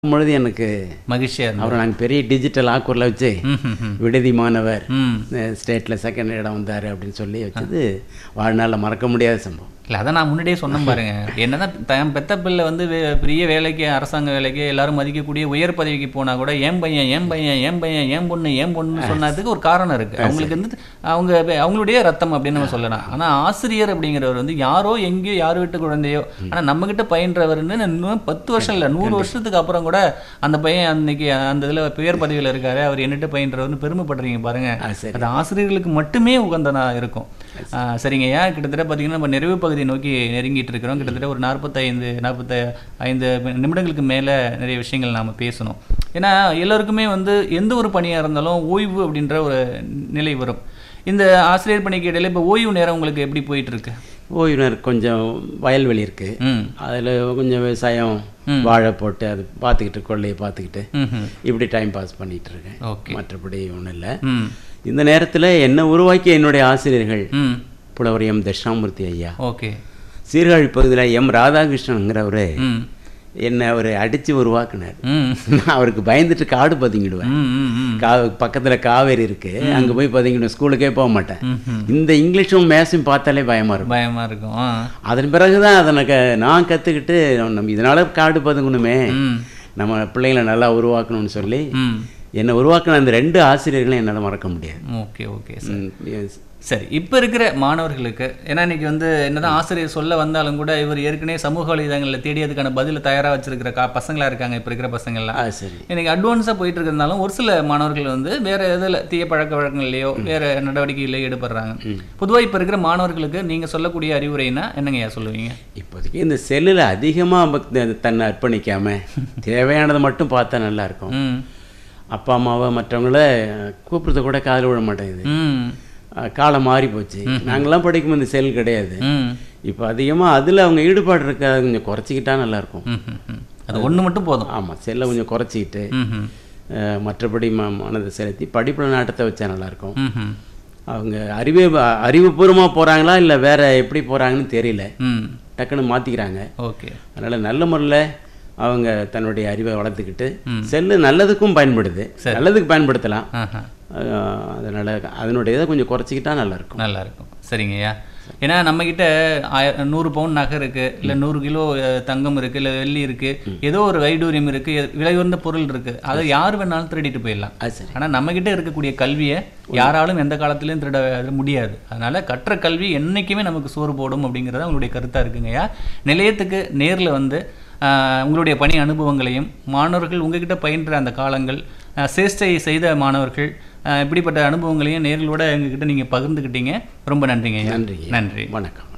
பொழுது எனக்கு மகிழ்ச்சியா இருந்தது அவரை நாங்கள் பெரிய டிஜிட்டல் ஆக்கூரில் வச்சு ம், ம், ம். விடுதி மாணவர் ம் ஸ்டேட்டில் செகண்ட் இடம் வந்தார் அப்படின்னு சொல்லி வச்சது வாழ்நாளில் மறக்க முடியாத சம்பவம் இல்லை அதை நான் முன்னாடியே சொன்னேன் பாருங்க என்னதான் தன் பெத்த பிள்ளை வந்து வே- பெரிய வேலைக்கு அரசாங்க வேலைக்கு எல்லாரும் மதிக்கக்கூடிய உயர் பதவிக்கு போனா கூட ஏன் பையன் ஏன் பையன் ஏன் பையன் ஏன் பொண்ணு ஏன் பொண்ணு சொன்னதுக்கு ஒரு காரணம் இருக்கு அவங்களுக்கு வந்து அவங்க வே- அவங்களுடைய ரத்தம் அப்படின்னு நம்ம சொல்லலாம் ஆனா ஆசிரியர் அப்படிங்கிறவர் வந்து யாரோ எங்கேயோ யார் வீட்டு குழந்தையோ ஆனா நம்ம கிட்ட பயின்றவர்னு இன்னும் பத்து வருஷம் இல்லை நூறு வருஷத்துக்கு அப்புறம் கூட அந்த பையன் அன்னைக்கு அந்த இதுல உயர் பதவியில இருக்காரு அவர் என்னட்டு பயின்றவர்னு பெருமைப்படுறீங்க பாருங்க ஆ, சரி அது ஆசிரியர்களுக்கு மட்டுமே உகந்தனா இருக்கும் ஆ, சரிங்க ஐயா கிட்டத்தட்ட பார்த்தீங்கன்னா நம்ம நிறைவு பகுதி நோக்கி நெருங்கிட்டு இருக்கிறோம் கிட்டத்தட்ட ஒரு நாற்பத்தைந்து நாற்பத்த ஐந்து நிமிடங்களுக்கு மேலே நிறைய விஷயங்கள் நாம் பேசணும் ஏன்னா எல்லாருக்குமே வந்து எந்த ஒரு பணியாக இருந்தாலும் ஓய்வு அப்படின்ற ஒரு நிலை வரும் இந்த ஆசிரியர் பணிக்கு இடையில இப்போ ஓய்வு நேரம் உங்களுக்கு எப்படி போயிட்டு இருக்கு ஓய்வினர் கொஞ்சம் வயல்வெளி இருக்குது ம் அதில் கொஞ்சம் விவசாயம் வாழை போட்டு அது பார்த்துக்கிட்டு கொள்ளையை பார்த்துக்கிட்டு ம் ம் இப்படி டைம் பாஸ் பண்ணிகிட்டு இருக்கேன் ஓகே மற்றபடி ஒன்றும் இல்லை ம் இந்த நேரத்தில் என்னை உருவாக்கிய என்னுடைய ஆசிரியர்கள் ம் புலவர் எம் தட்சிணாமூர்த்தி ஐயா ஓகே சீர்காழி பகுதியில் எம் ராதாகிருஷ்ணனுங்கிறவர் ம் என்னை அவர் அடித்து உருவாக்குனார் ம் நான் அவருக்கு பயந்துட்டு காடு பதுங்கிடுவேன் ம் ம் ம் கா பக்கத்தில் காவேரி இருக்கு அங்கே போய் பதுங்கிடுவேன் ஸ்கூலுக்கே போக மாட்டேன் ம் ம் இந்த இங்கிலீஷும் மேத்ஸும் பார்த்தாலே பயமாக இருக்கும் பயமா இருக்கும் ஆ அதன் பிறகு தான் அதை க நான் கற்றுக்கிட்டு நம்ம இதனால காடு பதுங்கணுமே ம் நம்ம பிள்ளைங்களை நல்லா உருவாக்கணும்னு சொல்லி ம் என்னை உருவாக்கின அந்த ரெண்டு ஆசிரியர்களையும் என்னால் மறக்க முடியாது ஓகே ஓகே ம், yes. சரி இப்போ இருக்கிற மாணவர்களுக்கு ஏன்னா இன்னைக்கு வந்து என்னதான் ஆசிரியர் சொல்ல வந்தாலும் கூட இவர் ஏற்கனவே சமூக வலைதளங்களில் தேடியதுக்கான பதில தயாராக வச்சிருக்கிற கா பசங்களா இருக்காங்க இப்போ இருக்கிற பசங்கள்லாம் ஆ சரி இன்னைக்கு அட்வான்ஸாக போயிட்டு இருக்கிறதுனாலும் ஒரு சில மாணவர்கள் வந்து வேற இதில் தீய பழக்க வழக்கங்கள்லையோ வேற நடவடிக்கையிலையோ ஈடுபடுறாங்க பொதுவாக இப்போ இருக்கிற மாணவர்களுக்கு நீங்க சொல்லக்கூடிய அறிவுரைனா என்னங்கய்யா சொல்லுவீங்க இப்போதைக்கு இந்த செல்லில் அதிகமாக தன்னை அர்ப்பணிக்காம தேவையானதை மட்டும் பார்த்தா நல்லா இருக்கும் ம் அப்பா அம்மாவை மற்றவங்கள கூப்பிடுறது கூட காதில் விட மாட்டேங்குது ம் அஹ் காலம் மாறி போச்சு நாங்களாம் படிக்கும்போது இந்த செல் கிடையாது ம் இப்போ அதிகமாக அதில் அவங்க ஈடுபாடு இருக்க அதை கொஞ்சம் குறைச்சிக்கிட்டா நல்லாயிருக்கும் ம், ம், ம். அது ஒண்ணு மட்டும் போதும் ஆமாம் செல்லை கொஞ்சம் குறைச்சிக்கிட்டு ம் ம் அஹ் மற்றபடி ம மனதை செலுத்தி படிப்பில் நாட்டத்தை வச்சா நல்லாயிருக்கும் ம் ம் அவங்க அறிவு அறிவுபூர்வமாக போகிறாங்களா இல்லை வேற எப்படி போகிறாங்கன்னு தெரியல ம் டக்குன்னு மாற்றிக்கிறாங்க ஓகே அதனால் நல்ல முறையில் அவங்க தன்னுடைய அறிவை வளர்த்துக்கிட்டு செல்லு நல்லதுக்கும் பயன்படுது நல்லதுக்கு பயன்படுத்தலாம் ஆஹா அஹ் அதனால அதனுடைய இதை கொஞ்சம் குறைச்சிக்கிட்டா நல்லாயிருக்கும் நல்லா இருக்கும் சரிங்கய்யா ஏன்னா நம்மக்கிட்ட ஆய நூறு பவுன் நகை இருக்கு இல்லை நூறு கிலோ அஹ், தங்கம் இருக்கு இல்லை வெள்ளி இருக்கு ஏதோ ஒரு வைடூரியம் இருக்கு எ- விலை உயர்ந்த பொருள் இருக்கு அதை யார் வேணாலும் திருடிட்டு போயிடலாம் அது சரி ஆனா நம்மக்கிட்ட இருக்கக்கூடிய கல்வியை யாராலும் எந்த காலத்திலையும் திருட முடியாது அதனால கற்ற கல்வி என்னைக்குமே நமக்கு சோறு போடும் அப்படிங்கிறது உங்களுடைய கருத்தா இருக்குங்கய்யா நிலையத்துக்கு நேர்ல வந்து ஆஹ், உங்களுடைய பணி அனுபவங்களையும் மாணவர்கள் உங்ககிட்ட பயின்ற அந்த காலங்கள் ஆஹ், சேஷ்டை செய்த மாணவர்கள் ஆஹ், இப்படிப்பட்ட அனுபவங்களையும் நேர்களோட எங்ககிட்ட நீங்க பகிர்ந்துக்கிட்டீங்க ரொம்ப நன்றிங்க ஐயா. நன்றி நன்றி வணக்கம்